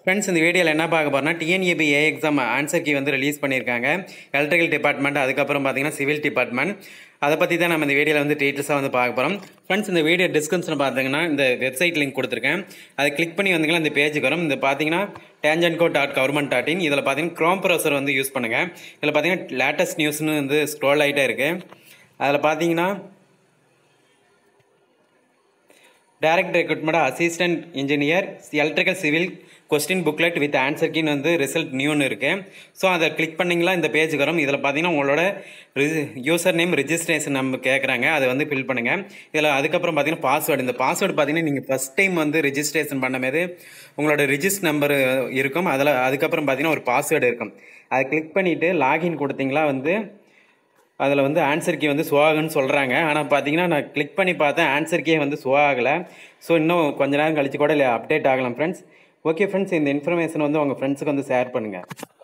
friends இந்த வீடியோவில் என்ன பார்க்க போறோம்னா TNEB AE exam answer key வந்து ரிலீஸ் பண்ணியிருக்காங்க எலக்ட்ரிக்கல் டிபார்ட்மெண்ட் அதுக்கப்புறம் பார்த்தீங்கன்னா சிவில் டிபார்ட்மெண்ட் அதை பற்றி தான் நம்ம இந்த வீடியோவில் வந்து டீட்டெயில்ஸாக வந்து பார்க்க போகிறோம் ஃப்ரெண்ட்ஸ் இந்த வீடியோ டிஸ்கிரிப்ஷனில் பார்த்தீங்கன்னா இந்த வெப்சைட் லிங்க் கொடுத்துருக்கேன் அதை கிளிக் பண்ணி வந்தீங்கன்னா இந்த பேஜுக்கு வரும் இந்த பார்த்தீங்கன்னா TANGEDCO dot government dot in இதில் பார்த்தீங்கன்னா க்ரோம் ப்ரௌசர் வந்து யூஸ் பண்ணுங்கள் இதில் பார்த்தீங்கன்னா லேட்டஸ்ட் நியூஸ்னு வந்து ஸ்க்ரோல் ஆகிட்டே இருக்குது அதில் பார்த்தீங்கன்னா direct recruitment assistant engineer electrical civil question booklet with answer கீன்னு வந்து ரிசல்ட் நியூன்னு இருக்குது ஸோ அதை கிளிக் பண்ணிங்களா இந்த பேஜுக்கு வரும் இதில் பார்த்தீங்கன்னா உங்களோட யூசர் நேம் ரிஜிஸ்ட்ரேஷன் நம்ம கேட்குறாங்க அதை வந்து ஃபில் பண்ணுங்கள் இதில் அதுக்கப்புறம் பார்த்தீங்கன்னா பாஸ்வேர்டு இந்த பாஸ்வேர்டு பார்த்தீங்கன்னா நீங்கள் ஃபஸ்ட் டைம் வந்து ரிஜிஸ்ட்ரேஷன் பண்ணும்போது உங்களோட ரிஜிஸ்ட் நம்பர் இருக்கும் அதில் அதுக்கப்புறம் பார்த்தீங்கன்னா ஒரு பாஸ்வேர்டு இருக்கும் அதை கிளிக் பண்ணிவிட்டு லாகின் கொடுத்தீங்களா வந்து அதில் வந்து ஆன்சர் கீ வந்து ஷோ ஆகுன்னு சொல்கிறாங்க ஆனால் பார்த்தீங்கன்னா நான் கிளிக் பண்ணி பார்த்தேன் ஆன்சர் கீ வந்து ஷோ ஆகலை ஸோ இன்னும் கொஞ்ச நேரம் கழிச்சு கூட இல்லை அப்டேட் ஆகலாம் ஃப்ரெண்ட்ஸ் ஓகே ஃப்ரெண்ட்ஸ் இந்த இன்ஃபர்மேஷன் வந்து உங்கள் ஃப்ரெண்ட்ஸுக்கு வந்து ஷேர் பண்ணுங்கள்